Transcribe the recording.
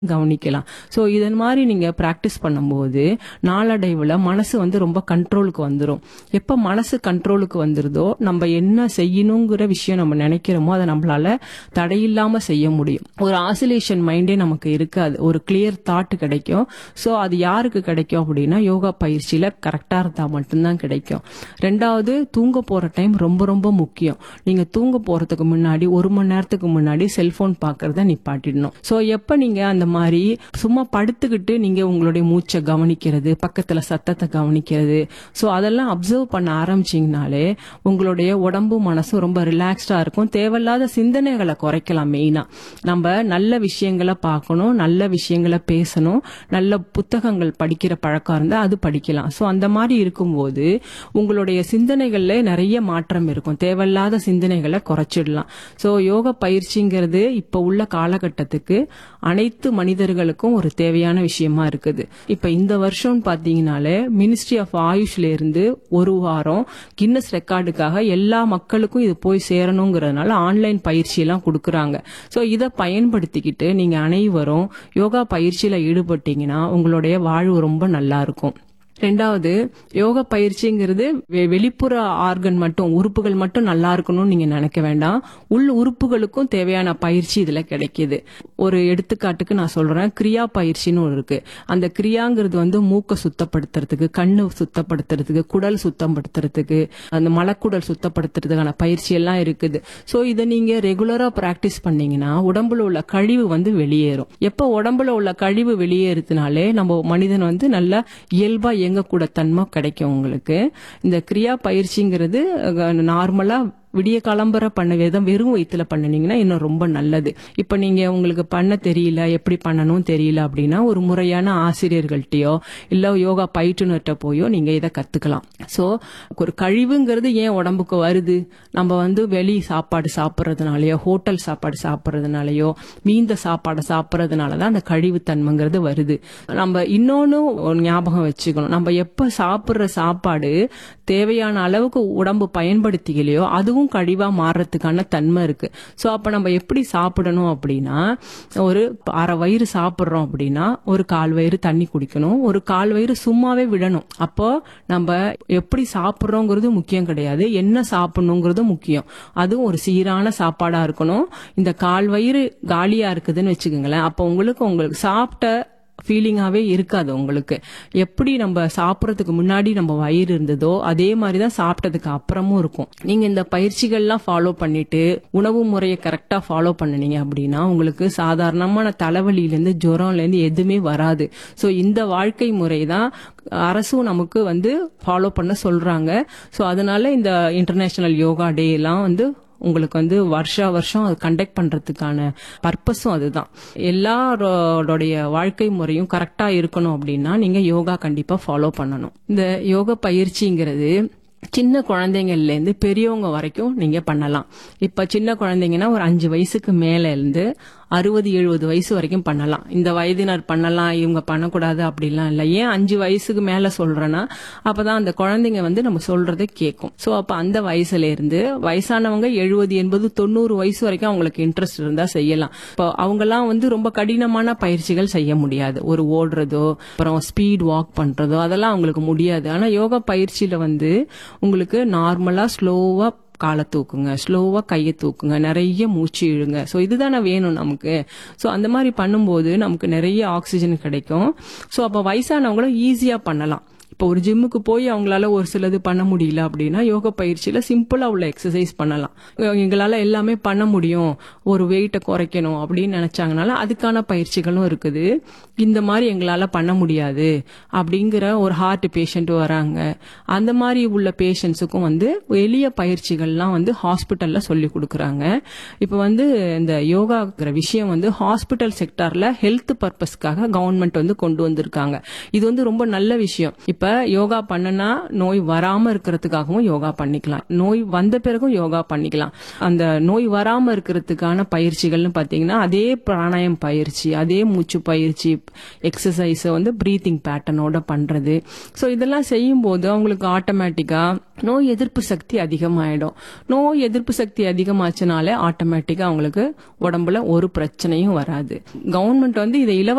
கவனிக்கலாம் ஸோ இதன் மாதிரி நீங்க பிராக்டிஸ் பண்ணும்போது நாளடைவுல மனசு வந்து ரொம்ப கண்ட்ரோலுக்கு வந்துடும் எப்ப மனசு கண்ட்ரோலுக்கு வந்துருதோ நம்ம என்ன செய்யணுங்கிற விஷயம் நம்ம நினைக்கிறோமோ அதை நம்மளால தடையில்லாம செய்ய முடியும் ஒரு ஆசிலேஷன் மைண்டே நமக்கு இருக்காது ஒரு கிளியர் தாட் கிடைக்கும் ஸோ அது யாருக்கு கிடைக்கும் அப்படின்னா யோகா பயிற்சியில கரெக்டா இருந்தா மட்டும்தான் கிடைக்கும் ரெண்டாவது தூங்க போற டைம் ரொம்ப ரொம்ப முக்கியம் நீங்க தூங்க போறதுக்கு முன்னாடி ஒரு மணி நேரத்துக்கு முன்னாடி செல்போன் பாக்குறத நிப்பாட்டிடணும் ஸோ எப்ப நீங்க அந்த மாதிரி சும்மா படுத்துக்கிட்டு நீங்க உங்களுடைய மூச்சை கவனிக்கிறது பக்கத்துல சத்தத்தை கவனிக்கிறது ஸோ அதெல்லாம் அப்சர்வ் பண்ண ஆரம்பிச்சீங்கனாலே உங்களுடைய உடம்பு மனசும் ரொம்ப ரிலாக்ஸ்டா இருக்கும் தேவையில்லாத சிந்தனைகளை குறைக்கலாம் மெயினா நம்ம நல்ல விஷயங்களை பார்க்கணும் நல்ல விஷயங்களை பேசணும் நல்ல புத்தகங்கள் படிக்கிற பழக்கம் இருந்தா அது படிக்கலாம் ஸோ அந்த மாதிரி இருக்கும்போது உங்களுடைய சிந்தனைகள்ல நிறைய மாற்றம் இருக்கும் தேவையில்லாத சிந்தனைகளை குறைச்சிடலாம் ஸோ யோக பயிற்சிங்கிறது இப்ப உள்ள காலகட்டத்துக்கு அனைத்து மனிதர்களுக்கும் ஒரு தேவையான விஷயமா இருக்குது இப்ப இந்த வருஷம் பாத்தீங்கன்னாலே மினிஸ்ட்ரி ஆஃப் ஆயுஷ்ல இருந்து ஒரு வாரம் கின்னஸ் ரெக்கார்டுக்காக எல்லா மக்களுக்கும் இது போய் சேரணுங்கிறதுனால ஆன்லைன் பயிற்சி எல்லாம் கொடுக்கறாங்க ஸோ இதை பயன்படுத்திக்கிட்டு நீங்க அனைவரும் யோகா பயிற்சியில ஈடுபட்டீங்கன்னா உங்களுடைய வாழ்வு ரொம்ப நல்லா இருக்கும் ரெண்டாவது யோக பயிற்சிங்கிறது வெ- வெளிப்புற ஆர்கன் மட்டும் உறுப்புகள் மட்டும் நல்லா இருக்கணும்னு நீங்க நினைக்க வேண்டாம் உள் உறுப்புகளுக்கும் தேவையான பயிற்சி இதுல கிடைக்குது ஒரு எடுத்துக்காட்டுக்கு நான் சொல்றேன் கிரியா பயிற்சின்னு ஒரு இருக்கு அந்த கிரியாங்கிறது வந்து மூக்க சுத்தப்படுத்துறதுக்கு கண்ணு சுத்தப்படுத்துறதுக்கு குடல் சுத்தப்படுத்துறதுக்கு அந்த மலக்குடல் சுத்தப்படுத்துறதுக்கான பயிற்சி எல்லாம் இருக்குது சோ இதை நீங்க ரெகுலரா பிராக்டிஸ் பண்ணீங்கன்னா உடம்புல உள்ள கழிவு வந்து வெளியேறும் எப்ப உடம்புல உள்ள கழிவு வெளியேறுதுனாலே நம்ம மனிதன் வந்து நல்ல இயல்பா இயங்கக்கூட தன்மை கிடைக்கும் உங்களுக்கு இந்த கிரியா பயிற்சிங்கிறது நார்மலா விடிய கிளம்புற பண்ண விதம் வெறும் வயிற்றுல பண்ணுனீங்கன்னா இன்னும் ரொம்ப நல்லது இப்ப நீங்க உங்களுக்கு பண்ண தெரியல எப்படி பண்ணணும் தெரியல அப்படின்னா ஒரு முறையான ஆசிரியர்கள்ட்டயோ இல்ல யோகா பயிற்றுனர்கிட்ட போயோ நீங்க இதை கத்துக்கலாம் சோ ஒரு கழிவுங்கிறது ஏன் உடம்புக்கு வருது நம்ம வந்து வெளி சாப்பாடு சாப்பிட்றதுனாலயோ ஹோட்டல் சாப்பாடு சாப்பிட்றதுனாலயோ மீந்த சாப்பாடை சாப்பிட்றதுனால தான் அந்த கழிவு தன்மைங்கிறது வருது நம்ம இன்னொன்னு ஒரு ஞாபகம் வச்சுக்கணும் நம்ம எப்ப சாப்பிடுற சாப்பாடு தேவையான அளவுக்கு உடம்பு பயன்படுத்திக்கலையோ அதுவும் கழிவா மாறுறதுக்கான தன்மை இருக்கு சோ அப்ப நம்ம எப்படி சாப்பிடணும் அப்படின்னா ஒரு அரை வயிறு சாப்பிடுறோம் அப்படின்னா ஒரு கால் வயிறு தண்ணி குடிக்கணும் ஒரு கால் வயிறு சும்மாவே விடணும் அப்போ நம்ம எப்படி சாப்பிடுறோங்கிறது முக்கியம் கிடையாது என்ன சாப்பிடணுங்கிறது முக்கியம் அதுவும் ஒரு சீரான சாப்பாடா இருக்கணும் இந்த கால் வயிறு காலியா இருக்குதுன்னு வச்சுக்கோங்களேன் அப்போ உங்களுக்கு உங்களுக்கு சாப்பிட்ட ஃபீலிங்காவே இருக்காது உங்களுக்கு எப்படி நம்ம சாப்பிட்றதுக்கு முன்னாடி நம்ம வயிறு இருந்ததோ அதே மாதிரி தான் சாப்பிட்டதுக்கு அப்புறமும் இருக்கும் நீங்க இந்த பயிற்சிகள்லாம் ஃபாலோ பண்ணிட்டு உணவு முறையை கரெக்டா ஃபாலோ பண்ணுனீங்க அப்படின்னா உங்களுக்கு சாதாரணமான தலைவலியிலேருந்து ஜுரம்லேருந்து எதுவுமே வராது ஸோ இந்த வாழ்க்கை முறை தான் அரசும் நமக்கு வந்து ஃபாலோ பண்ண சொல்றாங்க ஸோ அதனால இந்த இன்டர்நேஷனல் யோகா டே எல்லாம் வந்து உங்களுக்கு வந்து வருஷா வருஷம் அது கண்டக்ட் பண்றதுக்கான பர்பஸும் அதுதான் எல்லாரோடைய வாழ்க்கை முறையும் கரெக்டா இருக்கணும் அப்படின்னா நீங்க யோகா கண்டிப்பா ஃபாலோ பண்ணணும் இந்த யோக பயிற்சிங்கிறது சின்ன குழந்தைங்கள்ல இருந்து பெரியவங்க வரைக்கும் நீங்க பண்ணலாம் இப்ப சின்ன குழந்தைங்கன்னா ஒரு அஞ்சு வயசுக்கு மேல இருந்து அறுபது எழுபது வயசு வரைக்கும் பண்ணலாம் இந்த வயதினர் பண்ணலாம் இவங்க பண்ணக்கூடாது அப்படிலாம் இல்லை ஏன் அஞ்சு வயசுக்கு மேல சொல்றேன்னா அப்பதான் அந்த குழந்தைங்க வந்து நம்ம சொல்றதை கேட்கும் சோ அப்ப அந்த வயசுல இருந்து வயசானவங்க எழுபது எண்பது தொண்ணூறு வயசு வரைக்கும் அவங்களுக்கு இன்ட்ரெஸ்ட் இருந்தா செய்யலாம் இப்போ அவங்கெல்லாம் வந்து ரொம்ப கடினமான பயிற்சிகள் செய்ய முடியாது ஒரு ஓடுறதோ அப்புறம் ஸ்பீட் வாக் பண்றதோ அதெல்லாம் அவங்களுக்கு முடியாது ஆனா யோகா பயிற்சியில வந்து உங்களுக்கு நார்மலா ஸ்லோவா காலை தூக்குங்க ஸ்லோவா கையை தூக்குங்க நிறைய மூச்சு இழுங்க ஸோ இதுதானே வேணும் நமக்கு ஸோ அந்த மாதிரி பண்ணும்போது நமக்கு நிறைய ஆக்சிஜன் கிடைக்கும் ஸோ அப்போ வயசானவங்களும் ஈஸியா பண்ணலாம் இப்போ ஒரு ஜிம்முக்கு போய் அவங்களால ஒரு சிலது பண்ண முடியல அப்படின்னா யோகா பயிற்சியில சிம்பிளா உள்ள எக்ஸசைஸ் பண்ணலாம் எங்களால எல்லாமே பண்ண முடியும் ஒரு வெயிட்டை குறைக்கணும் அப்படின்னு நினைச்சாங்கனால அதுக்கான பயிற்சிகளும் இருக்குது இந்த மாதிரி எங்களால பண்ண முடியாது அப்படிங்கிற ஒரு ஹார்ட் பேஷண்ட் வராங்க அந்த மாதிரி உள்ள பேஷண்ட்ஸுக்கும் வந்து எளிய பயிற்சிகள்லாம் வந்து ஹாஸ்பிட்டல்ல சொல்லி கொடுக்குறாங்க இப்போ வந்து இந்த யோகாங்கிற விஷயம் வந்து ஹாஸ்பிட்டல் செக்டார்ல ஹெல்த் பர்பஸ்க்காக கவர்மெண்ட் வந்து கொண்டு வந்திருக்காங்க இது வந்து ரொம்ப நல்ல விஷயம் இப்ப யோகா பண்ணனா நோய் வராம இருக்கிறதுக்காகவும் யோகா பண்ணிக்கலாம் நோய் வந்த பிறகும் யோகா பண்ணிக்கலாம் அந்த நோய் வராம இருக்கிறதுக்கான பயிற்சிகள்னு பாத்தீங்கன்னா அதே பிராணாயம் பயிற்சி அதே மூச்சு பயிற்சி எக்ஸசைஸ் வந்து பிரீத்திங் பேட்டர்னோட பண்றது சோ இதெல்லாம் செய்யும் போது அவங்களுக்கு ஆட்டோமேட்டிக்கா நோய் எதிர்ப்பு சக்தி அதிகமாயிடும் நோய் எதிர்ப்பு சக்தி அதிகமாச்சுனாலே ஆட்டோமேட்டிக்கா அவங்களுக்கு உடம்புல ஒரு பிரச்சனையும் வராது கவர்மெண்ட் வந்து இதை இலவச